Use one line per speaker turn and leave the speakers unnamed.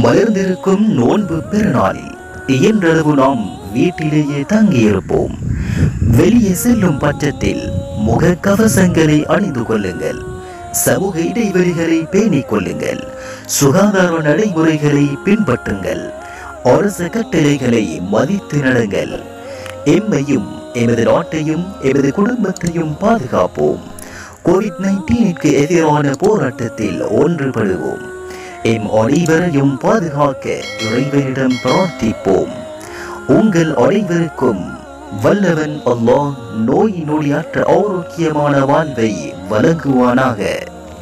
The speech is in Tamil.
மலர்ந்திருக்கும் நோன்பு பெருநாளில் இயன்றளவு நாம் வீட்டிலேயே தங்கியிருப்போம் வெளியே செல்லும் பட்சத்தில் முக கவசங்களை அணிந்து கொள்ளுங்கள் சமூக இடைவெளிகளை பேணிக் கொள்ளுங்கள் சுகாதார நடைமுறைகளை பின்பற்றுங்கள் அரசு கட்டளைகளை மதித்து நடங்கள் எம்மையும் எமது நாட்டையும் எமது குடும்பத்தையும் பாதுகாப்போம் கோவிட் நைன்டீனுக்கு எதிரான போராட்டத்தில் ஒன்றுபடுவோம் எம் அனைவரையும் பாதுகாக்க இறைவனிடம் பிரார்த்திப்போம் உங்கள் அனைவருக்கும் வல்லவன் அல்லாஹ் நோய் நொடியற்ற ஆரோக்கியமான வாழ்வை வழங்குவானாக